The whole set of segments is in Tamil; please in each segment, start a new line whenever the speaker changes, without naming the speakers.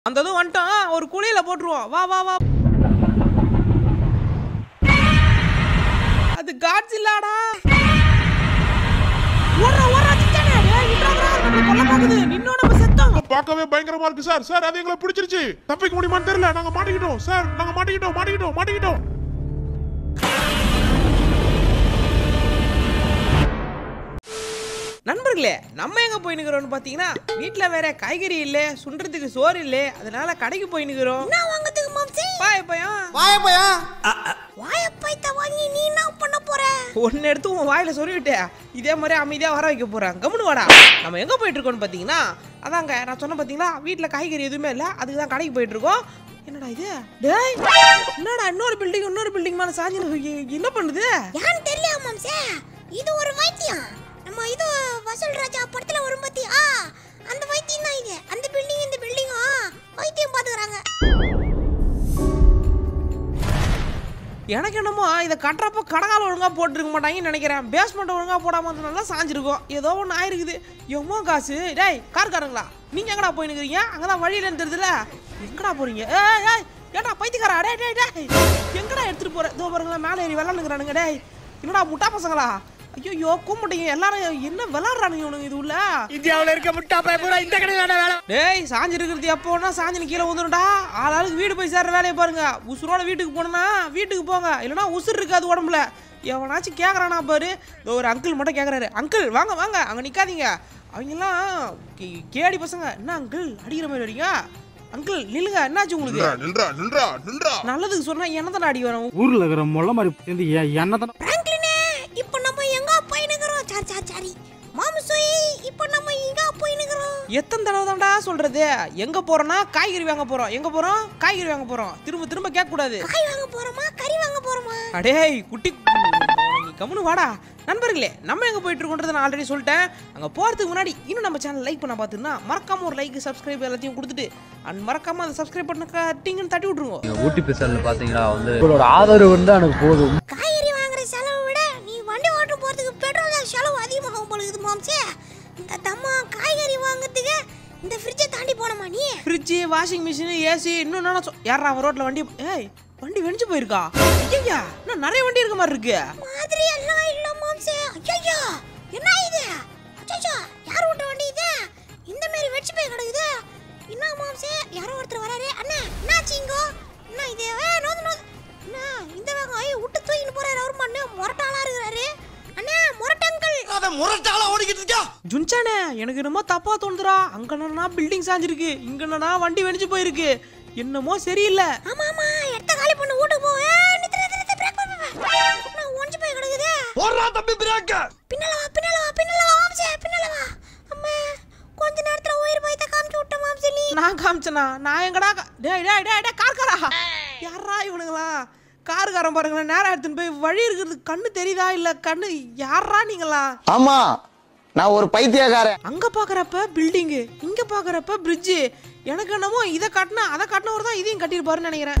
அந்த இதுவும் வந்துட்டோம் ஒரு குழியில போட்டுருவோம் வா வா வா அது காட்ஸ் இல்லாடா ஓடுறா ஓடுறா சிச்சானே டேய் நின்றாதடா நம்மள கொல்ல பாக்குது நின்னோ நம்ம செத்தோம்
பார்க்கவே பயங்கரமா இருக்கு சார் சார் அது எங்களை பிடிச்சிருச்சு தப்பிக்க முடியுமான்னு தெரியல நாங்க மாட்டிக்கிட்டோம் சார் நாங்க மாட்டிக்கிட்டோம் மாட்டிக்கிட்டோம் மாட்டிக்கிட்டோம்
நண்பர்களே நம்ம எங்க போய் நிக்கிறோம்னு பாத்தீங்கன்னா வீட்ல வேற காய்கறி இல்ல சுண்டுறதுக்கு சோறு இல்ல அதனால கடைக்கு போய் நிக்கிறோம்
என்ன வாங்குறதுக்கு மாம்சி
பாய் பையன்
வாயப்பையா
வாழைப்பழத்தை வாங்கி நீ என்ன பண்ண போற
ஒன்னு எடுத்து உன் வாயில சொல்லிவிட்டு இதே மாதிரி அமைதியா வர வைக்க போறேன் கம்முனு வாடா நம்ம எங்க போயிட்டு இருக்கோம்னு பாத்தீங்கன்னா அதாங்க நான் சொன்ன பாத்தீங்களா வீட்ல காய்கறி எதுவுமே இல்ல அதுக்கு தான் கடைக்கு போயிட்டு இருக்கோம் என்னடா இது டேய் என்னடா இன்னொரு பில்டிங் இன்னொரு பில்டிங் மேல சாஞ்சி நிக்கு. என்ன பண்ணுது
ஏன்னு தெரியல மாம்சே இது ஒரு வைத்தியம் நம்ம இது வசூல் ராஜா படத்துல வரும் பாத்தியா அந்த வைத்தியம் தான் இது அந்த பில்டிங் இந்த பில்டிங்கும் வைத்தியம் பாத்துக்கறாங்க
எனக்கு என்னமோ இதை கட்டுறப்ப கடகால ஒழுங்கா போட்டுருக்க மாட்டாங்கன்னு நினைக்கிறேன் பேஸ்மெண்ட் ஒழுங்கா போடாம இருந்தனால சாஞ்சிருக்கும் ஏதோ ஒன்று ஆயிருக்குது எவ்வளோ காசு டேய் கார்காரங்களா நீங்க எங்கடா போய் நிக்கிறீங்க அங்கதான் வழியில தெரியுதுல எங்கடா போறீங்க ஏய் ஏய் ஏடா பைத்தியக்காரா டேய் டேய் டேய் எங்கடா எடுத்துட்டு போற இதோ பாருங்களா மேலே ஏறி விளாண்டுக்கிறானுங்க டேய் என்னடா முட்டா பசங்களா ஐயோ கூப்பிட்டீங்க எல்லாரும் என்ன விளாடுறானுங்க இவனுங்க இது உள்ள
இந்தியாவுல இருக்க முட்டா பைய பூரா இந்த கடையில வேலை
டேய் சாஞ்சு இருக்கிறது எப்போனா சாஞ்சு கீழே வந்துடும்டா ஆளாளுக்கு வீடு போய் சேர்ற வேலையை பாருங்க உசுரோட வீட்டுக்கு போனா வீட்டுக்கு போங்க இல்லைன்னா உசுர் இருக்காது உடம்புல எவனாச்சும் கேட்குறானா பாரு இதோ ஒரு அங்கிள் மட்டும் கேட்குறாரு அங்கிள் வாங்க வாங்க அங்கே நிற்காதீங்க அவங்கெல்லாம் கே- கேடி பசங்க என்ன அங்கிள் அடிக்கிற மாதிரி அடிங்க அங்கிள் நில்லுங்க என்னாச்சு உங்களுக்கு
நில்றா நில்றா நில்றா
நல்லதுக்கு சொன்னா என்ன தானே அடி வரும்
ஊர்ல இருக்கிற முள்ள மாதிரி சேர்ந்து என்ன தானே
பிராங்க்லினே இப்போ நம்ம எங்க போய் நிக்கிறோம் சாரி சாரி சாரி மாம்சோய் இப்போ நம்ம எங்க போய் நிக்கிறோம்
எத்தனை தடவை தான்டா சொல்றது எங்க போறோம்னா காய்கறி வாங்க போறோம் எங்க போறோம் காய்கறி வாங்க போறோம் திரும்ப திரும்ப கேட்க கூடாது
காய் வாங்க போறோமா கறி வாங்க போறோமா
அடேய் குட்டி நீ கம்முனு வாடா நண்பர்களே நம்ம எங்க போயிட்டு இருக்கோன்றதை நான் ஆல்ரெடி சொல்லிட்டேன் அங்க போறதுக்கு முன்னாடி இன்னும் நம்ம சேனல் லைக் பண்ண பார்த்துன்னா மறக்காம ஒரு லைக் சப்ஸ்கிரைப் எல்லாத்தையும் கொடுத்துட்டு அண்ட் மறக்காம அதை சப்ஸ்கிரைப் பண்ண கட்டிங்கன்னு தட்டி விட்டுருங்க
நீங்க ஊட்டி பெசல்ல பாத்தீங்கன்னா வந்து உங்களோட ஆதரவு வந்து எனக்கு போதும்
காய்கறி வாங்குற செலவை விட நீ வண்டி ஓட்டு போறதுக்கு பெட்ரோல் தான் செலவு அதிகமாகும் போல இருக்குது மாம்சே இந்த தம்மா காய்கறி வாங்குறதுக்கு இந்த ஃப்ரிட்ஜை தாண்டி போனோமா நீ
ஃப்ரிட்ஜு வாஷிங் மிஷின் ஏசி இன்னும் என்ன சொ- யாரா அவன் ரோட்ல வண்டி ஏய் வண்டி வெடிச்சு போயிருக்கா ஐயா இன்னும் நிறைய வண்டி இருக்க மாதிரி இருக்கு
மாதிரி எல்லாம் இல்ல மாம்சே ஐயோ என்ன இது ஐயோ யார் ஓட்ட வண்டி இது இந்த மாதிரி வெடிச்சு போய் கிடக்குது என்ன மாம்சே யாரோ ஒருத்தர் வராரு அண்ணா என்னாச்சு இங்கோ என்ன இது ஏ நோது நோது அண்ணா இந்த வேகம் ஐயோ விட்டு தூக்கிட்டு போறாரு அவர் மண்ணு முரட்டாளா இருக்கிறாரு அண்ணா முரட்டங்கள்
அத முரட்டால ஓடிக்கிட்டு இருக்கா
ஜுன்சானே எனக்கு என்னமோ தப்பா தோணுதுடா அங்க என்னன்னா பில்டிங் சாஞ்சிருக்கு இங்க என்னன்னா வண்டி வெடிச்சு போயிருக்கு என்னமோ சரியில்லை
ஆமா ஆமா எடுத்த காலி பண்ணு வீட்டுக்கு போ ஏ, நிறுத்து, நிறுத்து, நிறுத்து, break பண்ணு, break பண்ணு. நான் ஒளிஞ்சு போய் கிடக்குதே
போடுறா தம்பி பிரேக்க
பின்னால வா பின்னால வா பின்னால வா மாம்சே பின்னால வா அம்மா கொஞ்ச நேரத்துல உயிர் பயத்தை காமிச்சு விட்ட மாம்சே நீ
நான் காமிச்சனா நான் எங்கடா கா- டேய் டேய் டேய் டேய் கார்காரா யாரா இவனுங்களா காருக்காரன் பாருங்களேன் நேரம் எடுத்துன்னு போய் வழி இருக்கிறது கண்ணு தெரியுதா இல்ல கண்ணு யாரா நீங்களா
ஆமா நான் ஒரு பைத்தியக்காரன்
அங்க பாக்குறப்ப பில்டிங் இங்க பாக்குறப்ப பிரிட்ஜ் எனக்கு என்னமோ இதை கட்டினா அதை கட்டினவர் தான் இதையும் கட்டியிருப்பாருன்னு நினைக்கிறேன்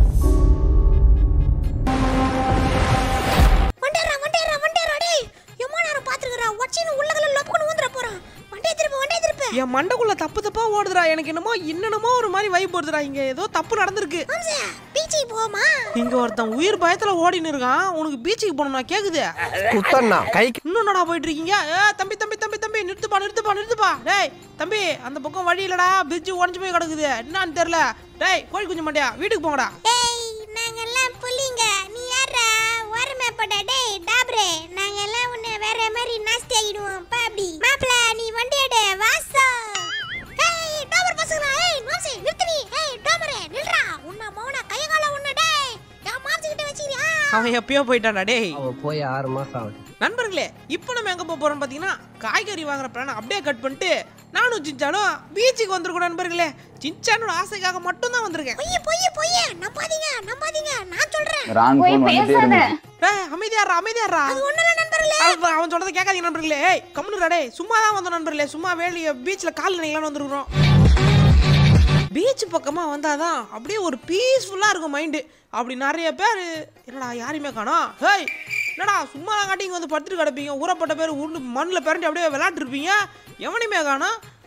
வண்டேரா வண்டேரா வண்டேரா டேய் எம்மா நேரம் பாத்துக்கறா வச்சின்னு உள்ளகல லொப்புக்கு ஊந்துற போறான் வண்டே திருப்ப வண்டே திருப்ப
என் மண்டைக்குள்ள தப்பு தப்பா ஓடுதுடா எனக்கு என்னமோ என்னென்னமோ ஒரு மாதிரி வைப் வருதுடா இங்க ஏதோ தப்பு நடந்திருக்கு
மாம்சே பீச்சுக்கு போமா
இங்க ஒருத்தன் உயிர் பயத்துல ஓடின்னு இருக்கான் உனக்கு பீச்சுக்கு போகணும்னா கேக்குது
குத்தண்ணா கைக்கு
இன்னும் என்னடா போயிட்டு இருக்கீங்க ஏ தம்பி தம்பி தம்பி தம்பி நிறுத்துப்பா நிறுத்துப்பா நிறுத்துப்பா டேய் தம்பி அந்த பக்கம் வழி இல்லடா பிரிட்ஜ் உடஞ்சு போய் கிடக்குது என்னன்னு தெரியல டேய் கோழி குஞ்சு மாட்டியா வீட்டுக்கு போங்கடா
டேய் நாங்க எல்லாம் புள்ளிங்க நீ யாரா ஓரமே போடா டேய் டாப்ரே நாங்க எல்லாம் உன்னை வேற மாதிரி நாஸ்தி ஆகிடுவோம் பாப்படி மாப்ள நீ வண்டி எடு வாசா ஏய் டாபர் பசங்களா ஏய் மாம்சே நிறுத்து நீ ஏய் டாபரே நில்றா உன்னை மௌன கைய கால உன்னை டேய் என் மாம்சி கிட்ட வச்சிரியா
அவன் எப்பயோ போயிட்டான்டா டேய்
அவ போய் ஆறு மாசம் ஆகுது
நண்பர்களே இப்போ நம்ம எங்க போக போறோம் பாத்தீங்கன்னா காய்கறி வாங்குற பிளான் அப்படியே கட் பண்ணிட்டு நானும் சின்சானும் பீச்சுக்கு வந்திருக்கோம் நண்பர்களே சின்சானோட ஆசைக்காக மட்டும் தான் வந்திருக்கேன்
பொய்ய பொய்ய பொய்ய நம்பாதீங்க நம்பாதீங்க நான் சொல்றேன்
ராங் போன் வந்துட்டே இருந்துச்சு
ஏய் அமைதியாரா அமைதியாரா
அது ஒண்ணுல நண்பர்களே
அவன் அவன் சொல்றதை கேட்காதீங்க நண்பர்களே ஏய் கம்முனுடா டேய் சும்மா தான் வந்தோம் நண்பர்களே சும்மா வேலைய பீச்ல கால் நினைக்கலாம்னு வந்திருக்கிறோம் பீச் பக்கமா வந்தாதான் அப்படியே ஒரு பீஸ்ஃபுல்லா இருக்கும் மைண்டு அப்படி நிறைய பேர் என்னடா யாரையுமே காணோம் ஹேய் என்னடா சும்மா காட்டி இங்க வந்து படுத்துட்டு கிடப்பீங்க ஊறப்பட்ட பேர் உருண்டு மண்ணில் பிறண்டி அப்படியே விளையாட்டு இருப்பீங்க எவனையுமே காணோம்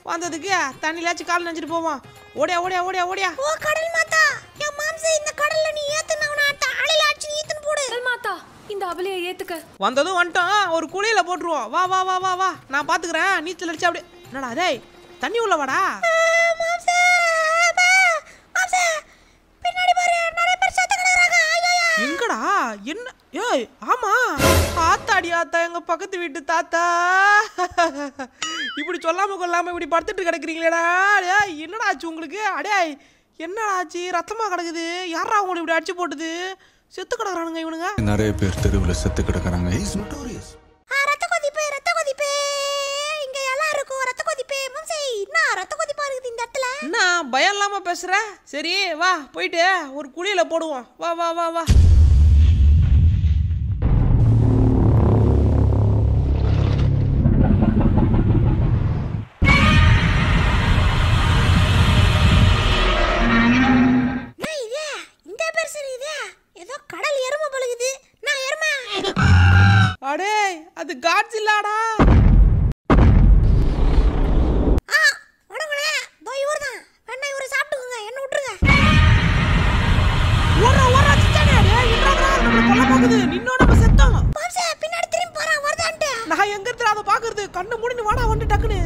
வந்ததுக்கு தண்ணியிலாச்சும் கால் நினைச்சிட்டு போவோம் ஓடியா ஓடியா ஓடியா ஓடியா
ஓ கடல் மாதா என் மாம்சே இந்த கடல்ல நீ ஏத்துன அவன தலையில அடிச்சு நீ ஈத்துன்னு போடு
கடல் மாதா இந்த அபலையை ஏத்துக்க
வந்ததும் வந்துட்டோம் ஒரு குழியில போட்டுருவோம் வா வா வா வா வா நான் பாத்துக்கிறேன் நீச்சல் அடிச்சு அப்படியே என்னடா டேய் தண்ணி உள்ள வாடா
மாம்சே அப்பா, மாம்சே பின்னாடி பாரு நிறைய பேர் செத்து கிடக்குறாங்க ஐயோ
எங்கடா என்ன ஏய் ஆமா ஆத்தாடி ஆத்தா எங்க பக்கத்து வீட்டு தாத்தா இப்படி சொல்லாம கொள்ளாம இப்படி படுத்துட்டு கிடக்குறீங்களேடா டேய் என்னடா ஆச்சு உங்களுக்கு அடே என்னடா ஆச்சு ரத்தமா கிடக்குது யாரா உங்களை இப்படி அடிச்சு போட்டுது செத்து கிடக்குறானுங்க இவனுங்க
நிறைய பேர் தெருவில் செத்து கிடக்குறாங்க
ஆ, ரத்த கொதிப்பு ரத்த கொதிப்பு இங்க எல்லாம் இருக்கும் ரத்த கொதிப்பு மாம்சே என்ன ரத்த கொதிப்பா இருக்குது இந்த இடத்துல
என்ன பயம் இல்லாம பேசுற சரி வா போயிட்டு ஒரு குழியில போடுவோம் வா வா வா வா
என்ன இது இந்த பெருசு இது ஏதோ கடல் எருமை பழுகுது நான் எருமை
அடே அது காட்ஸ் இல்லாடா
ஆ வணக்கண்ணே தோ இவர் தான் வேணா இவரை சாப்பிட்டுக்கோங்க என்ன விட்டுருங்க
ஓடுறா ஓடுறா சிச்சானே டேய் என்னடா நம்மள கொல்ல பாக்குது நின்னோ நம்ம செத்தோம்
மாம்சே பின்னாடி திரும்பி போறான் வருதான்ட்டு
நான் எங்க இருந்து அதை பாக்குறது கண்ணு மூடின்னு வாடா வந்து டக்குன்னு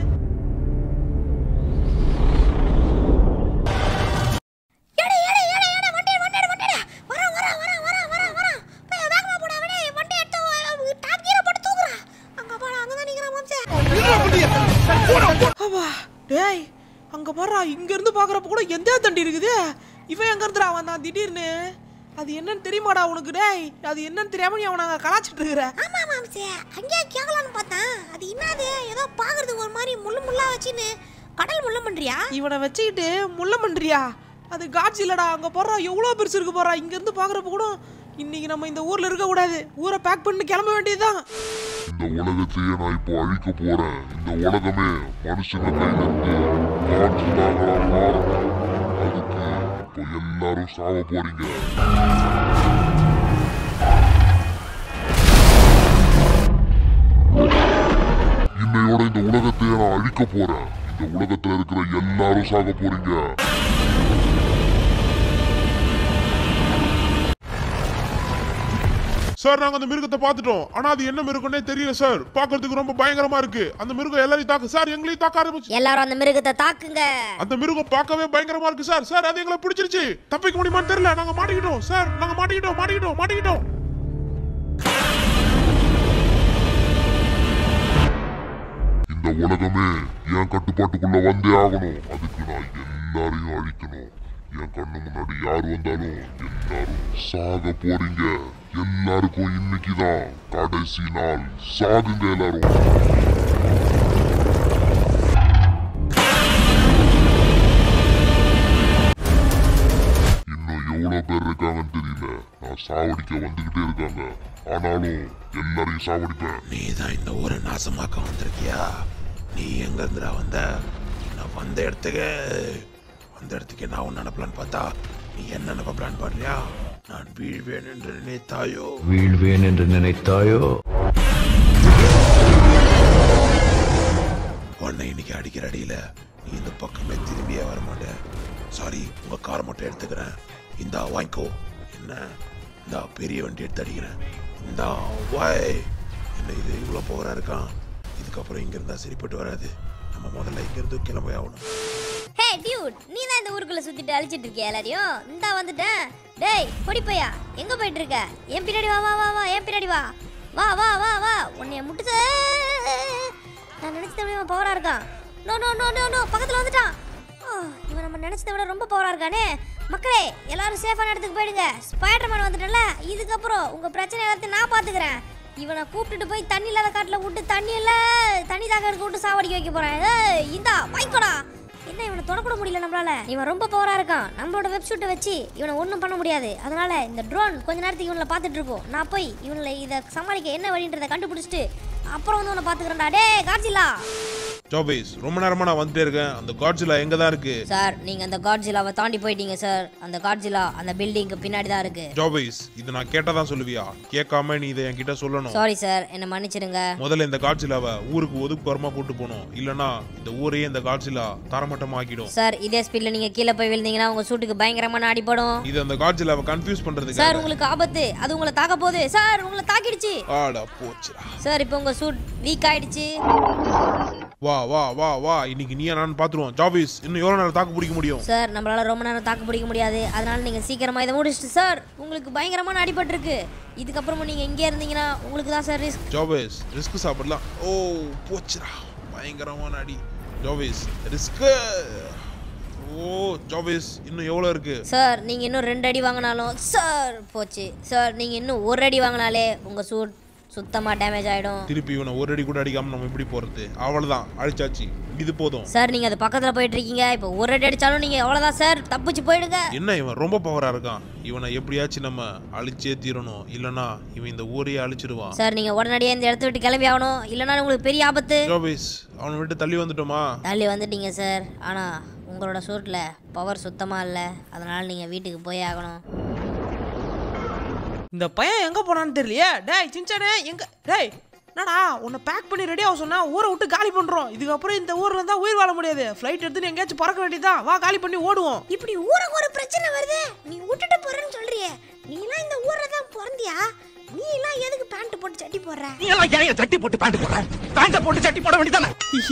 ஏடே ஏடே ஏடே ஏடே வண்டி வண்டி வண்டி வரான் வரான் வரான் வரான் வரான் வரான் போய் வேகமா போடா அவனே வண்டி எடுத்து டாப் கீரை போட்டு தூக்குறான் அங்க போடா அங்க தான் நிக்கிறான் மாம்சே
அப்பா டேய் அங்க பாருடா இங்க இருந்து பாக்குறப்ப கூட எந்த தண்டி இருக்குது இவன் எங்க இருந்துடா வந்தான் திடீர்னு அது என்னன்னு தெரியுமாடா உனக்கு டேய் அது என்னன்னு தெரியாம நீ அவனை அங்க கலாச்சிட்டு இருக்கிற
ஆமா மாம்சே அங்கேயே கேட்கலான்னு பார்த்தேன் அது என்னது ஏதோ பாக்குறதுக்கு ஒரு மாதிரி முள்ளு முள்ளா வச்சுன்னு கடல் முள்ள பண்றியா
இவனை வச்சுக்கிட்டு முள்ள பண்றியா அது காட்சி இல்லடா அங்க போறா எவ்வளவு பெருசு இருக்கு போறா இங்க இருந்து பாக்குறப்ப கூட இன்னைக்கு நம்ம இந்த ஊர்ல இருக்க கூடாது ஊரை பேக் பண்ணி கிளம்ப வேண்டியதுதான்
இந்த உலகத்தையே நான் இப்போ அழிக்க போறேன் இந்த உலகமே மனுஷங்க கையில இருந்து காற்றுலாங்களா மாறணும் அதுக்கு இப்போ எல்லாரும் சாவ போறீங்க இன்னையோட இந்த உலகத்தையே நான் அழிக்க போறேன் இந்த உலகத்துல இருக்கிற எல்லாரும் சாக போறீங்க சார் நாங்க அந்த மிருகத்தை பார்த்துட்டோம் ஆனா அது என்ன மிருகம்னே தெரியல சார் பார்க்கிறதுக்கு ரொம்ப பயங்கரமா இருக்கு அந்த மிருகம் எல்லாரையும் தாக்கு சார் எங்களையும் தாக்க ஆரம்பிச்சு
எல்லாரும் அந்த மிருகத்தை தாக்குங்க
அந்த மிருகம் பார்க்கவே பயங்கரமா இருக்கு சார் சார் அது எங்களை பிடிச்சிருச்சு தப்பிக்க முடியுமான்னு தெரியல நாங்க மாட்டிக்கிட்டோம் சார் நாங்க மாட்டிக்கிட்டோம் மாட்டிக்கிட்டோம் மாட்டிக்கிட்டோம் இந்த உலகமே என் கட்டுப்பாட்டுக்குள்ள வந்தே ஆகணும் அதுக்கு நான் எல்லாரையும் அழிக்கணும் என் கண்ணு முன்னாடி யார் வந்தாலும் எல்லாரும் சாக போறீங்க எல்லாருக்கும் இன்னைக்குதான் கடைசி நாள் சாகுங்க எல்லாரும் இன்னும் எவ்வளவு பேர் இருக்காங்கன்னு தெரியல நான் சாவடிக்க வந்துகிட்டே இருக்காங்க ஆனாலும் எல்லாரையும் சாவடிப்பேன்
நீ தான் இந்த ஊரை நாசமாக்க வந்திருக்கியா நீ எங்க இருந்துடா வந்த நான் வந்த இடத்துக்கு வந்த இடத்துக்கு நான் ஒன்று அனுப்பலான்னு பார்த்தா நீ என்ன அனுப்ப பிளான் பண்றியா நான் வீழ்வேன் என்று நினைத்தாயோ
வீழ்வேன் என்று நினைத்தாயோ
உன்னை இன்னைக்கு அடிக்கிற அடியில நீ இந்த பக்கமே திரும்பியே வர மாட்டேன் சாரி உங்க காரை மட்டும் எடுத்துக்கிறேன் இந்தா வாங்கிக்கோ என்ன இந்த பெரிய வண்டி எடுத்து அடிக்கிறேன் இந்த வாய் என்ன இது இவ்வளோ போகிறா இருக்கான் இதுக்கப்புறம் இங்க இருந்தா சரிப்பட்டு வராது நம்ம முதல்ல இங்க இருந்து கிளம்பி ஆகணும்
ஹே டியூட் நீ தான் இந்த ஊருக்குள்ள சுத்திட்டு அழிச்சிட்டு இருக்கியா எல்லாரையும் இந்தா வந்துட்டேன் டேய் பொடி பையா எங்க போயிட்டு இருக்க என் பின்னாடி வா வா வா வா என் பின்னாடி வா வா வா வா வா உன்னைய முட்டுது நான் நினைச்சதை விட இவன் பவரா இருக்கான் no no no no no பக்கத்துல வந்துட்டான் ஓ, இவன் நம்ம நினைச்சதை விட ரொம்ப பவரா இருக்கானே மக்களே எல்லாரும் சேஃபான இடத்துக்கு போயிடுங்க ஸ்பைடர்மேன் வந்துட்டல இதுக்கப்புறம் உங்க பிரச்சனை எல்லாத்தையும் நான் பாத்துக்கிறேன் இவனை கூப்பிட்டுட்டு போய் தண்ணி இல்லாத காட்டுல விட்டு தண்ணி இல்ல தண்ணி தாக்கிறதுக்கு விட்டு சாவடிக்க வைக்க போறேன் ஏய், இந்தா வாய்க்கோடா என்ன இவனை தொடக்கூட முடியல நம்மளால இவன் ரொம்ப பவரா இருக்கான் நம்மளோட வெப்சூட்டை வச்சு இவனை ஒன்றும் பண்ண முடியாது அதனால இந்த ட்ரோன் கொஞ்ச நேரத்துக்கு இவனை பார்த்துட்டு இருக்கும் நான் போய் இவனை இதை சமாளிக்க என்ன வழின்றதை கண்டுபிடிச்சிட்டு அப்புறம் வந்து உன்னை பார்த்துக்கிறேன்டா டே காட்சிலா
ஜாபேஸ் ரொம்ப நேரமா நான் வந்துட்டே இருக்கேன் அந்த காட்ஜிலா எங்க தான் இருக்கு
சார் நீங்க அந்த காட்ஜிலாவை தாண்டி போயிட்டீங்க சார் அந்த காட்ஜிலா அந்த பில்டிங்க்கு பின்னாடி தான் இருக்கு
ஜாபேஸ் இதை நான் கேட்டா சொல்லுவியா கேட்காம நீ இதை என்கிட்ட சொல்லணும்
சாரி சார் என்ன மன்னிச்சிடுங்க
முதல்ல இந்த காட்சிலாவை ஊருக்கு ஒதுக்குப்புறமா கூட்டு போகணும் இல்லனா இந்த ஊரையே இந்த காட்சிலா தரமட்டமா ஆக்கிடும்
சார் இதே ஸ்பீட்ல நீங்க கீழே போய் விழுந்தீங்கன்னா உங்க சூட்டுக்கு பயங்கரமான அடிபடும்
இது அந்த காட்சிலாவை கன்ஃபியூஸ்
சார்
பண்றதுக்கு
உங்களுக்கு ஆபத்து அது உங்களை தாக்க போகுது சார் உங்களை தாக்கிடுச்சு
ஆடா போச்சுடா
சார் இப்போ உங்க சூட் வீக் ஆயிடுச்சு
வா வா வா வா இன்னைக்கு நீயா நான் பாத்துருவோம் ஜாபேஸ் இன்னும் எவ்வளவு நேரம் தாக்கு பிடிக்க முடியும்
சார் நம்மளால ரொம்ப நேரம் தாக்கு பிடிக்க முடியாது அதனால நீங்க சீக்கிரமா இதை முடிச்சிட்டு சார் உங்களுக்கு பயங்கரமான அடிபட்டிருக்கு இதுக்கப்புறமா நீங்க இங்கே இருந்தீங்கன்னா உங்களுக்கு தான் சார் ரிஸ்க்
ஜாபேஸ் ரிஸ்க் சாப்பிடலாம் ஓ போச்சுடா பயங்கரமான அடி ஜாபேஸ் ரிஸ்க் ஓ ஜாபேஸ் இன்னும் எவ்வளவு இருக்கு
சார் நீங்க இன்னும் ரெண்டு அடி வாங்கினாலும் சார் போச்சு சார் நீங்க இன்னும் ஒரு அடி வாங்கினாலே உங்க சூட் சுத்தமா டேமேஜ் ஆயிடும்
திருப்பி இவனை ஒரு அடி கூட அடிக்காம நம்ம எப்படி போறது அவ்வளவுதான் அழிச்சாச்சு இது போதும்
சார் நீங்க அது பக்கத்துல போயிட்டு இருக்கீங்க இப்போ ஒரு அடி அடிச்சாலும் நீங்க அவ்வளவுதான் சார் தப்பிச்சு போயிடுங்க
என்ன இவன் ரொம்ப பவரா இருக்கான் இவனை எப்படியாச்சும் நம்ம அழிச்சே தீரணும் இல்லனா இவன் இந்த ஊரையே அழிச்சிடுவான்
சார் நீங்க உடனடியே இந்த இடத்த விட்டு கிளம்பி ஆகணும் இல்லைன்னா உங்களுக்கு பெரிய ஆபத்து
ஜோபேஸ் அவனை விட்டு தள்ளி வந்துட்டோமா
தள்ளி வந்துட்டீங்க சார் ஆனா உங்களோட சூட்ல பவர் சுத்தமா இல்ல அதனால நீங்க வீட்டுக்கு போய் ஆகணும்
இந்த பையன் எங்க போனான்னு தெரியலையே டேய் சின்சானே எங்க டேய் என்னடா உன்னை பேக் பண்ணி ரெடி ஆக சொன்னா ஊரை விட்டு காலி பண்றோம் இதுக்கப்புறம் இந்த ஊர்ல இருந்தா உயிர் வாழ முடியாது ஃப்ளைட் எடுத்து எங்கேயாச்சும் பறக்க வேண்டியதுதான் வா காலி பண்ணி ஓடுவோம்
இப்படி ஊருக்கு ஒரு பிரச்சனை வருது நீ விட்டுட்டு போறேன்னு சொல்றியே நீ எல்லாம் இந்த ஊர்ல தான் பிறந்தியா நீ எல்லாம் எதுக்கு பேண்ட் போட்டு சட்டி போடுற
நீ எல்லாம் ஏன் சட்டி போட்டு பேண்ட் போடுற பேண்ட போட்டு சட்டி போட வேண்டியதானே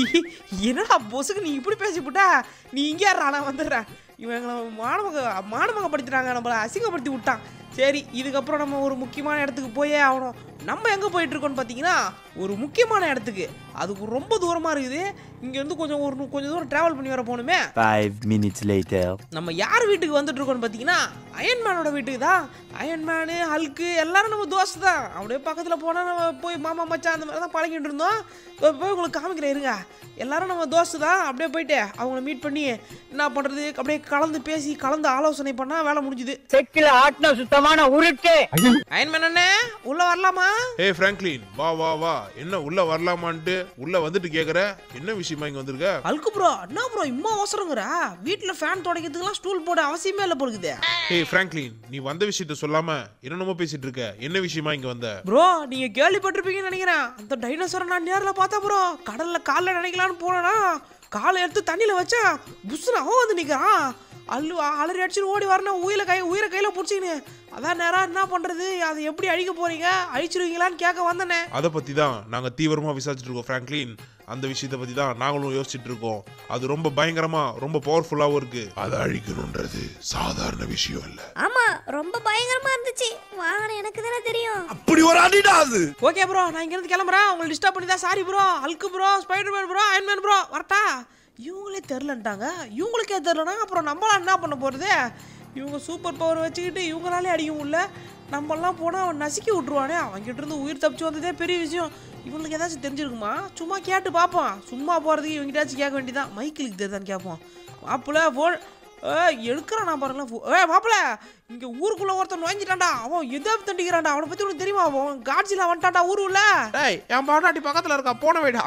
என்னடா பொசுக்கு நீ இப்படி பேசிவிட்டா நீ இங்கே யாரா நான் வந்துடுறேன் இவன் எங்களை மாணவக மாணவங்க படுத்துறாங்க நம்மளை அசிங்கப்படுத்தி விட்டான் சரி இதுக்கப்புறம் நம்ம ஒரு முக்கியமான இடத்துக்கு போயே ஆகணும் நம்ம எங்கே போயிட்டு இருக்கோம்னு பார்த்தீங்கன்னா ஒரு முக்கியமான இடத்துக்கு அதுக்கு ரொம்ப தூரமாக இருக்குது இங்கேருந்து கொஞ்சம் ஒரு கொஞ்சம் தூரம் ட்ராவல் பண்ணி வர போகணுமே
Five minutes later.
நம்ம யார் வீட்டுக்கு வந்துட்டு இருக்கோம்னு பார்த்தீங்கன்னா அயன்மேனோட வீட்டுக்கு தான் அயன்மேனு ஹல்க்கு எல்லாரும் நம்ம தோஸ்து தான் அப்படியே பக்கத்தில் போனால் நம்ம போய் மாமா மச்சான் அந்த மாதிரி தான் பழகிட்டு இருந்தோம் இப்போ போய் உங்களுக்கு காமிக்கிறேன் இருங்க எல்லாரும் நம்ம தோஸ்து தான் அப்படியே போயிட்டு அவங்கள மீட் பண்ணி என்ன பண்ணுறது அப்படியே கலந்து பேசி கலந்து ஆலோசனை பண்ணால் வேலை முடிஞ்சுது
செக்கில ஆட்டின சுத்தமான உருட்டு
அயன்மேன் அண்ணே உள்ளே வரலாமா
ஏய் பிராங்க்லின் வா வா வா என்ன உள்ள வரலாமான்ட்டு உள்ள வந்துட்டு கேக்குற என்ன விஷயமா இங்க வந்திருக்க
அல்கு ப்ரோ என்ன ப்ரோ இம்மா அவசரங்கிற வீட்டில் ஃபேன் துடைக்கிறதுக்குலாம் ஸ்டூல் போட அவசியமே இல்லை போலுக்குது
ஏய் பிராங்க்லின் நீ வந்த விஷயத்த சொல்லாம என்னென்னமோ பேசிட்டு இருக்க என்ன விஷயமா இங்க வந்த
ப்ரோ நீங்க கேள்விப்பட்டிருப்பீங்கன்னு நினைக்கிறேன் அந்த டைனோசரை நான் நேர்ல பார்த்தா ப்ரோ கடல்ல கால்ல நினைக்கலாம்னு போனேனா காலை எடுத்து தண்ணியில வச்சேன் புஷ்னு அவன் வந்து நிக்கிறான் அல்லு அலறி அடிச்சுட்டு ஓடி வரணும் உயிரை கை உயிரை கையில பிடிச்சிக்கின்னு அதான் நேரம் என்ன பண்றது அதை எப்படி அழிக்க போறீங்க அழிச்சிருவீங்களான்னு கேட்க வந்தனே
அதை பத்தி தான் நாங்க தீவிரமா விசாரிச்சுட்டு இருக்கோம் பிராங்க்லின் அந்த விஷயத்தை பத்தி தான் நாங்களும் யோசிச்சுட்டு இருக்கோம் அது ரொம்ப பயங்கரமா ரொம்ப பவர்ஃபுல்லாவும் இருக்கு
அதை அழிக்கணுன்றது சாதாரண விஷயம் இல்ல
ஆமா ரொம்ப பயங்கரமா இருந்துச்சு வாகனம் எனக்கு தானே தெரியும்
அப்படி ஒரு அடிடா அது
ஓகே ப்ரோ நான் இங்கிருந்து கிளம்புறேன் உங்களை டிஸ்டர்ப் பண்ணி தான் sorry bro Hulk bro Spider-Man bro Iron Man bro வரட்டா இவங்களே தெரிலன்ட்டாங்க இவங்களுக்கே தெரிலனா அப்புறம் நம்மளாம் என்ன பண்ண போகிறது இவங்க சூப்பர் பவர் வச்சுக்கிட்டு இவங்களாலே அடிக்க முடியல நம்மளாம் போனால் அவன் நசுக்கி விட்ருவானே அவன்கிட்ட இருந்து உயிர் தப்பிச்சு வந்ததே பெரிய விஷயம் இவங்களுக்கு ஏதாச்சும் தெரிஞ்சிருக்குமா சும்மா கேட்டு பார்ப்போம் சும்மா போகிறதுக்கு இவங்கிட்டாச்சும் கேட்க வேண்டியதான் மைக்கிலுக்கு தெரியுதான்னு கேட்போம் மாப்பிள்ள ஃபோன் ஏ எடுக்கிறான் நான் பாருங்களேன் ஃபோ- ஏ மாப்பிள்ள இங்கே ஊருக்குள்ளே ஒருத்தன் நுழைஞ்சிட்டான்டா அவன் எதை தண்டிக்கிறான்டா அவனை பற்றி உனக்கு தெரியுமா அவன் காட்சியில் வந்துட்டான்டா ஊர் உள்ள
டேய் என் பாட்டாட்டி பக்கத்துல இருக்கா போன வைடா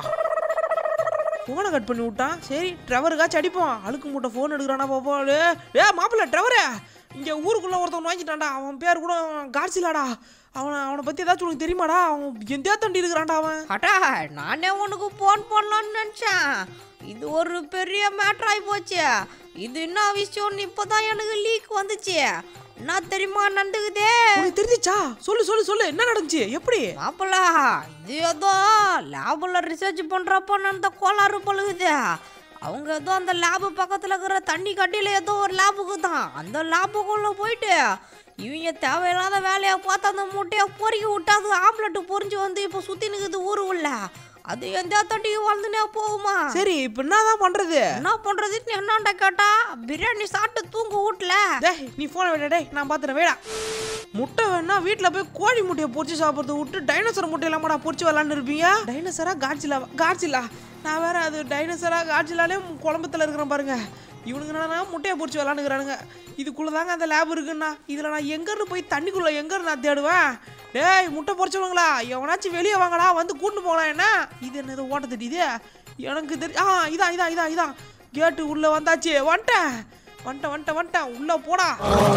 ஃபோனை கட் பண்ணி விட்டான் சரி ட்ரெவருக்காச்சும் அடிப்போம் அழுக்கு மூட்டை ஃபோன் எடுக்கிறானா பாப்போம் ஏ மாப்பிள்ள ட்ரெவரு இங்கே ஊருக்குள்ளே ஒருத்தன் வாங்கிட்டான்டா அவன் பேர் கூட காட்சிலாடா அவனை அவனை பற்றி ஏதாச்சும் உனக்கு தெரியுமாடா அவன் எந்தே தண்டி இருக்கிறான்டா அவன்
அட்டா நானே உனக்கு போன் பண்ணலாம்னு நினைச்சேன் இது ஒரு பெரிய மேட்டர் ஆகி போச்சு இது என்ன விஷயம்னு இப்பதான் எனக்கு லீக் வந்துச்சு என்ன தெரியுமா நடந்துக்குதே
உனக்கு தெரிஞ்சிச்சா சொல்லு சொல்லு சொல்லு என்ன நடந்துச்சு எப்படி
மாப்பிள்ள இது ஏதோ லேபில் ரிசர்ச் பண்றப்ப நடந்த கோளாறு பழுகுது அவங்க ஏதோ அந்த லேபு பக்கத்துல இருக்கிற தண்ணி கட்டியில ஏதோ ஒரு லேபுக்கு தான் அந்த லேபுக்குள்ள போயிட்டு இவங்க தேவையில்லாத வேலையை பார்த்து அந்த முட்டையை பொறுக்கி விட்டு அது ஆம்லெட்டு பொறிஞ்சு வந்து இப்போ சுத்தி நிக்குது ஊரு உள்ள அது எந்த தண்ணிக்கு வளர்ந்துனே போகுமா
சரி இப்போ என்னதான் பண்ணுறது
என்ன பண்றதுன்னு என்னாண்ட கேட்டா பிரியாணி சாப்பிட்டு தூங்க வீட்டுல
டேய் நீ ஃபோனை விட டேய் நான் பார்த்துறேன் வேடா முட்டை வேணா வீட்டில் போய் கோழி முட்டையை பொரிச்சு சாப்பிட்றத விட்டு டைனோசர் முட்டை இல்லாமடா பொரிச்சு விளாண்டு இருப்பீங்க டைனோசரா காட்சிலா காட்சிலா நான் வேற அது டைனோசரா காட்சிலாலே குழம்புல இருக்கிறேன் பாருங்க இவனுங்க என்னன்னா முட்டையை பொரிச்சு விளாண்டுக்கிறானுங்க இதுக்குள்ள தாங்க அந்த லேப் இருக்குன்னா இதில் நான் எங்கேருந்து போய் தண்ணிக்குள்ள எங்கேருந்து நான் தேடுவேன் டேய் முட்டை பொரிச்சவனுங்களா எவனாச்சும் வெளியே வாங்கடா வந்து கூட்டு போகலாம் என்ன இது என்னது ஓட்ட தட்டிது எனக்கு தெரி ஆ இதான் இதான் இதான் இதான் கேட்டு உள்ள வந்தாச்சு வந்துட்டேன் வந்துட்டேன் வந்துட்டேன் வந்துட்டேன் உள்ள போடா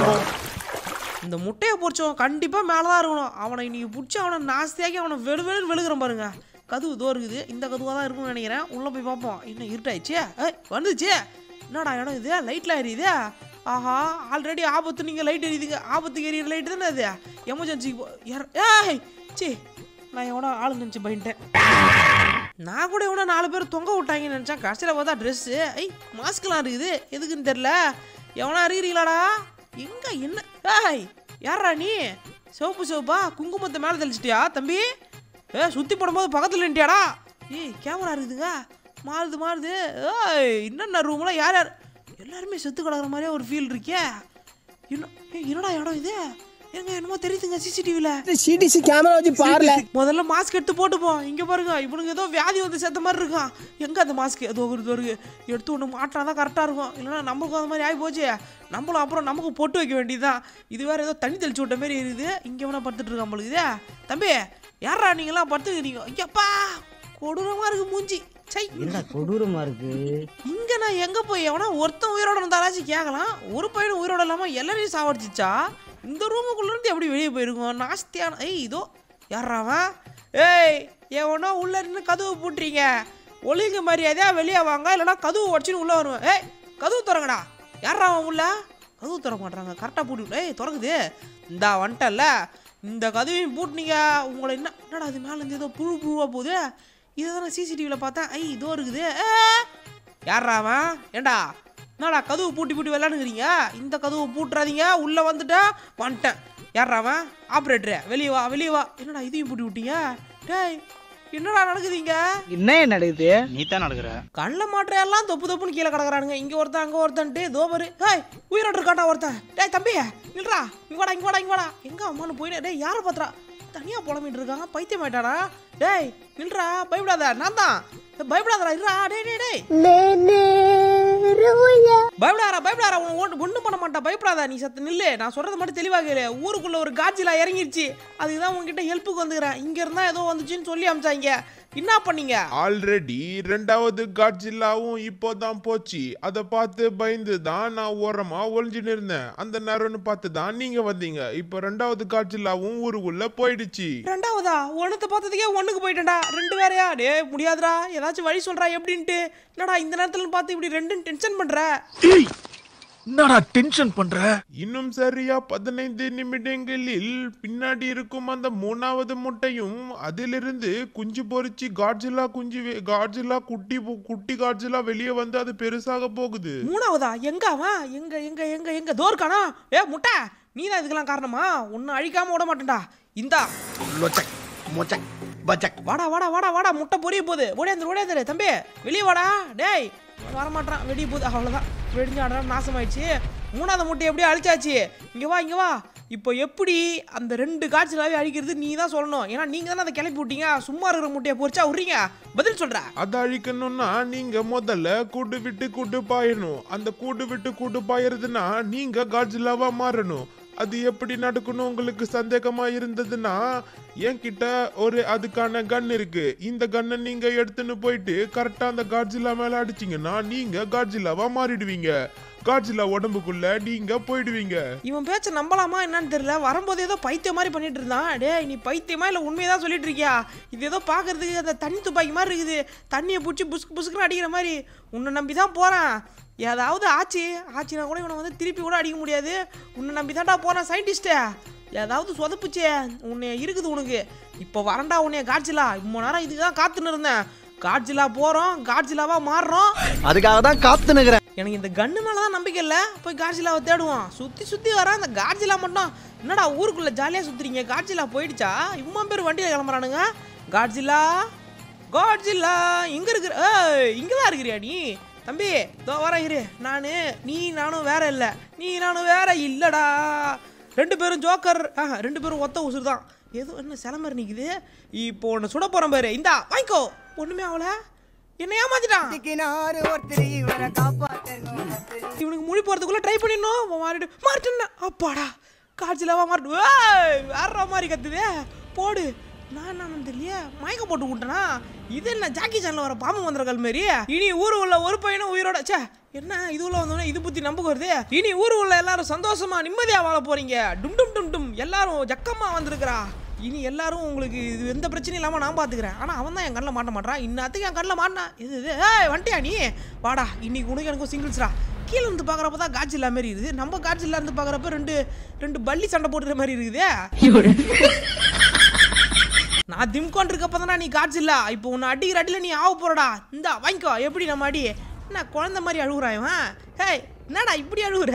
இந்த முட்டையை பொறிச்சவன் கண்டிப்பாக மேலே தான் இருக்கணும் அவனை இன்னைக்கு பிடிச்சி அவனை நாஸ்தியாக்கி அவனை வெளு வெளு வெளுக்கிறேன் பாருங்க கதவு தோ இருக்குது இந்த கதுவாக தான் இருக்கும்னு நினைக்கிறேன் உள்ளே போய் பார்ப்போம் இன்னும் இருட்டாயிடுச்சு ஏய் வந்துச்சு என்னடா இடம் இது லைட்லாம் எரியுது ஆஹா ஆல்ரெடி ஆபத்து நீங்கள் லைட் எரியுதுங்க ஆபத்துக்கு எரியுற லைட் தானே அது எமர்ஜென்சிக்கு போ யார் ஏய் சி நான் எவனோ ஆளு நினச்சி பயன்ட்டேன் நான் கூட எவனோ நாலு பேர் தொங்க விட்டாங்கன்னு நினச்சேன் கடைசியில் பார்த்தா ட்ரெஸ்ஸு ஐ மாஸ்க்லாம் இருக்குது எதுக்குன்னு தெரில எவனா இருக்கிறீங்களாடா எங்க என்ன ஏய் யாரா நீ சிவப்பு சிவப்பா குங்குமத்தை மேலே தெளிச்சிட்டியா தம்பி ஏ சுற்றி போடும்போது பக்கத்தில் நின்ட்டியாடா ஏய் கேமரா இருக்குதுங்க மாறுது மாறுது ஏய் என்னென்ன ரூம்லாம் யார் யார் எல்லாருமே செத்து கிடக்குற மாதிரியே ஒரு ஃபீல் இருக்கே இன்னும் ஏய், என்னடா இடம் இது ஏங்க என்னமோ தெரியுதுங்க சிசிடிவியில்
சிடிசி கேமரா வச்சு பாருல
முதல்ல மாஸ்க் எடுத்து போட்டுப்போம் இங்க பாருங்க இவனுங்க ஏதோ வியாதி வந்து செத்த மாதிரி இருக்கான் எங்க அந்த மாஸ்க் ஏதோ ஒரு வருது எடுத்து ஒன்று மாட்டினா தான் கரெக்டாக இருக்கும் இல்லைன்னா நம்மளுக்கும் அந்த மாதிரி ஆகி போச்சு நம்மளும் அப்புறம் நமக்கு பொட்டு வைக்க வேண்டியதுதான் இது வேற ஏதோ தண்ணி தெளிச்சு விட்ட மாதிரி இருக்குது இங்கே வேணா படுத்துட்டு இருக்கான் நம்மளுக்கு இதே தம்பி யாரா நீங்களாம் படுத்துக்கிறீங்க ஐயப்பா கொடூரமா இருக்கு மூஞ்சி சை
கொடூரமா இருக்கு
இங்க நான் எங்க போய் எவனா ஒருத்தன் உயிரோட இருந்தாலாச்சும் கேட்கலாம் ஒரு பையன் உயிரோட இல்லாம எல்லாரையும் சாவடிச்சிச்சா இந்த ரூமுக்குள்ள இருந்து எப்படி வெளியே போயிருக்கோம் நாஸ்தியான ஏய் இதோ யாராவன் ஏய் எவனோ உள்ள இருந்து கதவு பூட்டுறீங்க ஒளிங்க மரியாதையா வெளியே வாங்க இல்லைன்னா கதவு உடச்சின்னு உள்ள வருவேன் ஏய் கதவு திறங்கடா யாரா அவன் உள்ள கதவு திற மாட்டாங்க கரெக்டாக பூட்டி ஏய் திறக்குது இந்தா வந்துட்டல்ல இந்த கதவையும் பூட்டினீங்க உங்களை என்ன என்னடா அது மேலே இருந்து ஏதோ புழு புழுவா போகுது இதை தான் சிசிடிவியில் பார்த்தேன் ஐ இதோ இருக்குது ஏ யாரா அவன் ஏண்டா என்னடா கதவு பூட்டி பூட்டி விளாண்டுக்கிறீங்க இந்த கதவு பூட்டுறாதீங்க உள்ளே வந்துட்டேன் வந்துட்டேன் யாரா அவன் ஆப்ரேட்டரு வெளியே வா வெளியே வா என்னடா இதையும் பூட்டி விட்டீங்க டேய் என்னடா நடக்குதுங்க
என்ன நடக்குது நீ தான் நடக்கிற
கண்ணில் மாற்ற எல்லாம் தொப்பு தொப்புன்னு கீழே கிடக்குறானுங்க இங்கே ஒருத்தன் அங்கே ஒருத்தன்ட்டு தோ பாரு ஹேய் உயிரோடு இருக்காட்டா ஒருத்தன் டேய் தம்பி நில்றா இங்க வாடா இங்க வாடா இங்க வாடா எங்க அம்மானு போயினே டேய் யாரை பாத்துறா தனியா புலம்பிட்டு இருக்காங்க பைத்தியம் ஆயிட்டாடா டேய் நில்றா பயப்படாத நான் தான் டேய், பயப்படாதடா இருடா டேய் டேய் டேய் பயப்படாரா பயப்படாரா உன் ஒன்று ஒன்றும் பண்ண மாட்டா பயப்படாத நீ சத்து நில்லு நான் சொல்றது மட்டும் தெளிவாக கேளு ஊருக்குள்ள ஒரு காட்சிலா இறங்கிருச்சு அதுக்கு தான் உங்ககிட்ட ஹெல்ப்புக்கு வந்துக்கிறேன் இங்க இருந்தா ஏதோ வந்துச்சுன்னு சொல்லி அமிச்சாங்க என்ன பண்ணீங்க
ஆல்ரெடி ரெண்டாவது காட்ஜில்லாவும் இப்போதான் போச்சு அதை பார்த்து பயந்து தான் நான் ஓரமா ஒளிஞ்சுன்னு இருந்தேன் அந்த நேரம்னு பார்த்து தான் நீங்க வந்தீங்க இப்போ ரெண்டாவது காட்ஜில்லாவும் ஊருக்குள்ள போயிடுச்சு
ரெண்டாவதா ஒன்றுத்த பார்த்ததுக்கே ஒண்ணுக்கு போயிட்டேன்டா ரெண்டு வேறையா டேய் முடியாதுடா ஏதாச்சும் வழி சொல்றா எப்படின்ட்டு என்னடா இந்த நேரத்துல பார்த்து இப்படி ரெண்டும் டென்ஷன் பண்ற
என்னடா டென்ஷன் பண்ற
இன்னும் சரியா பதினைந்து நிமிடங்களில் பின்னாடி இருக்கும் அந்த மூணாவது முட்டையும் அதிலிருந்து குஞ்சு பொறிச்சு காட்ஜிலா குஞ்சு வெ- காட்ஜிலா குட்டி பு- குட்டி காட்ஜிலா வெளியே வந்து அது பெருசாக போகுது
மூணாவதா எங்க அவன் எங்க எங்க எங்க எங்க தோர்க்கானா ஏ முட்டை நீ தான் இதுக்கெல்லாம் காரணமா ஒன்னும் அழிக்காம விட மாட்டேன்டா இந்தா
லொச்சக் மொச்சக் பச்சக்
வாடா வாடா வாடா வாடா முட்டை பொரிய போகுது ஓடியாந்து ஓடியாந்து தம்பி வெளியே வாடா டேய் வரமாட்டான் வெடிய போகுது அவ்வளோதான் வெடிஞ்ச ஆடா நாசமாயிடுச்சு மூணாவது முட்டை எப்படியோ அழிச்சாச்சு இங்கே வா இங்கே வா இப்போ எப்படி அந்த ரெண்டு காய்ச்சலாவே அழிக்கிறது நீ தான் சொல்லணும் ஏன்னா நீங்க தானே அதை கிளப்பி விட்டீங்க சும்மா இருக்கிற முட்டையை பொறிச்சா விட்றீங்க பதில் சொல்ற
அதை அழிக்கணும்னா நீங்க முதல்ல கூட்டு விட்டு கூட்டு பாயணும் அந்த கூட்டு விட்டு கூட்டு பாயறதுன்னா நீங்க காட்ஜிலாவா மாறணும் அது எப்படி நடக்கணும் உங்களுக்கு சந்தேகமா இருந்ததுன்னா என்கிட்ட ஒரு அதுக்கான கன் இருக்கு இந்த கன்னை நீங்க எடுத்துன்னு போயிட்டு கரெக்டா அந்த காட்ஜிலா மேல அடிச்சீங்கன்னா நீங்க காட்ஜிலாவா மாறிடுவீங்க காட்ஜிலா உடம்புக்குள்ள நீங்க போயிடுவீங்க
இவன் பேச்ச நம்பலாமா என்னன்னு தெரியல வரும்போது ஏதோ பைத்தியம் மாதிரி பண்ணிட்டு இருந்தான் டேய் நீ பைத்தியமா இல்லை உண்மையை தான் சொல்லிட்டு இருக்கியா இது ஏதோ பார்க்கறதுக்கு அந்த தண்ணி துப்பாக்கி மாதிரி இருக்குது தண்ணியை பிடிச்சி புசுக்கு புசுக்குன்னு அடிக்கிற மாதிரி உன்னை நம்பி தான் போகிறேன் ஏதாவது ஆச்சு ஆச்சுனா கூட இவனை வந்து திருப்பி கூட அடிக்க முடியாது உன்னை நம்பி தான்டா போகிறேன் சயின்டிஸ்ட்டே ஏதாவது சொதப்புச்சே உன்னை இருக்குது உனக்கு இப்போ வரண்டா உன்னைய காட்சிலா இம்மோ நேரம் இதுக்கு தான் காத்துன்னு இருந்தேன் காட்சிலா போகிறோம் காட்சிலாவா மாறுறோம்
அதுக்காக தான் காத்து நிக்கிறேன்
எனக்கு இந்த கன்னு மேலே தான் நம்பிக்கை இல்லை போய் காட்சிலாவை தேடுவோம் சுற்றி சுற்றி வர அந்த காட்சிலா மட்டும் என்னடா ஊருக்குள்ளே ஜாலியாக சுற்றுறீங்க காட்சிலா போயிடுச்சா இம்மா பேர் வண்டியில் கிளம்புறானுங்க காட்சிலா காட்சிலா இங்கே இருக்கிற ஏய் இங்கே தான் இருக்கிறியா நீ தம்பி இதோ வரேன் இரு நான் நீ நானும் வேற இல்லை நீ நானும் வேற இல்லைடா ரெண்டு பேரும் ஜோக்கர் ஆ ரெண்டு பேரும் ஒத்த உசுறு தான் ஏதோ என்ன சில மாதிரி நிற்குது இப்போ ஒன்று சுட போகிறேன் பாரு இந்தா வாங்கிக்கோ ஒன்றுமே ஆகல என்ன ஏமாத்திட்டான் இவனுக்கு முடி போறதுக்குள்ள ட்ரை பண்ணிடணும் மாறிடு மாறிட்டேன் அப்பாடா காய்ச்சலாவா மாறிட்டு ஏய், வேற மாதிரி கத்துதே போடு நான் என்னன்னு தெரியல மயக்க போட்டு விட்டனா இது என்ன ஜாக்கி சேனல் வர பாம்பு மந்திரங்கள் மாரி இனி ஊர் உள்ள ஒரு பையனும் உயிரோட ச்சே என்ன இது உள்ள வந்தோடனே இது புத்தி நம்ப வருது இனி ஊர் உள்ள எல்லாரும் சந்தோஷமா நிம்மதியா வாழ போறீங்க டும் டும் டும் டும் எல்லாரும் ஜக்கமா வந்திருக்கிறா இனி எல்லாரும் உங்களுக்கு இது எந்த பிரச்சனையும் இல்லாம நான் பாத்துக்கிறேன் ஆனா அவன் தான் என் கண்ணில் மாட்ட மாட்டான் இன்னத்துக்கு என் கண்ணில் மாட்டினா இது இது ஏய் வந்துட்டியா நீ வாடா இன்னைக்கு உனக்கு எனக்கும் சிங்கிள்ஸ்ரா கீழே இருந்து பார்க்குறப்ப தான் காட்சில்லா மாதிரி இருக்குது நம்ம காட்சில்லா இருந்து பார்க்குறப்ப ரெண்டு ரெண்டு பள்ளி சண்டை போட்டுற மாதிரி இருக்குதே நான் திம்கான் இருக்கப்ப தானே நீ காட்சில்லா இப்போ உன்னை அடிக்கிற அடியில் நீ ஆக போறடா இந்தா வாங்கிக்கோ எப்படி நம்ம அடி என்ன குழந்தை மாதிரி அழுகுறான் இவன் ஹேய் என்னடா இப்படி அழுகுற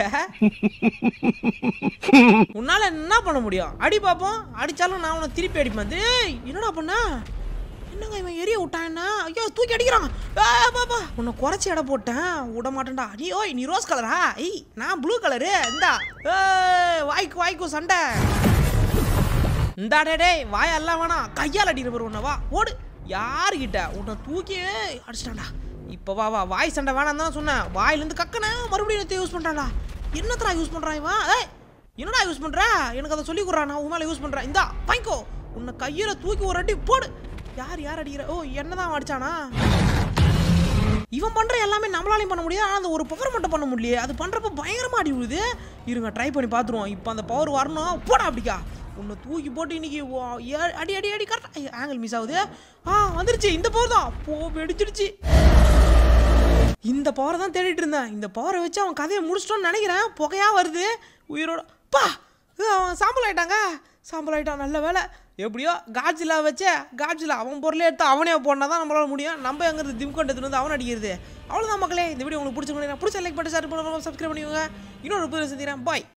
உன்னால என்ன பண்ண முடியும் அடி பார்ப்போம் அடிச்சாலும் நான் உன்னை திருப்பி அடிப்பேன் டேய் என்னடா பண்ண என்னங்க இவன் எரிய விட்டான் என்ன ஐயோ தூக்கி அடிக்கிறான் ஆ, பாப்பா உன்னை குறைச்சி எடை போட்டேன் விட மாட்டேன்டா நீ ஓய் நீ ரோஸ் கலரா ஏய் நான் ப்ளூ கலரு இந்தா ஏய், வாய்க்கு வாய்க்கு சண்டை இந்தாடே டேய் வாயெல்லாம் வேணாம் கையால் அடிக்கிற பாரு உன்னை வா ஓடு யாருக்கிட்ட உன்னை தூக்கி அடிச்சிட்டான்டா இப்போ வா வா வாய் சண்டை வேணாம் தான் சொன்னேன் வாயிலேருந்து கக்கன மறுபடியும் எடுத்து யூஸ் பண்ணுறான்டா என்னத்தடா யூஸ் பண்ணுறான் இவன் ஏய் என்னடா யூஸ் பண்ணுற எனக்கு அதை சொல்லி கொடுறான் நான் உன் மேலே யூஸ் பண்ணுறேன் இந்தா வாங்கிக்கோ உன்னை கையில் தூக்கி ஒரு அடி போடு யார் யார் அடிக்கிற ஓ என்ன தான் அடிச்சானா இவன் பண்ற எல்லாமே நம்மளாலையும் பண்ண முடியாது ஆனால் அந்த ஒரு பவர் மட்டும் பண்ண முடியல அது பண்றப்ப பயங்கரமா அடி விழுது இருங்க ட்ரை பண்ணி பார்த்துருவோம் இப்போ அந்த பவர் வரணும் போடா அப்படிக்கா உன்னை தூக்கி போட்டு இன்னைக்கு வா- ஏ- அடி அடி அடி கரெக்டாக ஆங்கிள் மிஸ் ஆகுது ஆ வந்துருச்சு இந்த பவர் தான் போ வெடிச்சிடுச்சு இந்த பவரை தான் தேடிட்டு இருந்தேன் இந்த பவரை வச்சு அவன் கதையை முடிச்சிட்டோன்னு நினைக்கிறேன் புகையா வருது உயிரோட பா ஏ, அவன் சாம்பல் ஆயிட்டாங்க சாம்பல் ஆயிட்டான் நல்ல வேலை எப்படியோ காட்ஜிலா வச்சே காட்ஜிலா அவன் பொருளே எடுத்து அவனே போனா தான் நம்மளால முடியும் நம்ம எங்கிறது திம்கொண்டு எடுத்துட்டு வந்து அவன் அடிக்கிறது அவ்வளோதான் மக்களே இந்த வீடியோ உங்களுக்கு பிடிச்சிருக்கணும் பிடிச்ச லைக் பண்ணி ஷேர் பண்ணுங்க சப்ஸ்கிரைப் பண்ணிக்கோங்க இன்னொரு புதிய சந்திக்கிறேன் பாய்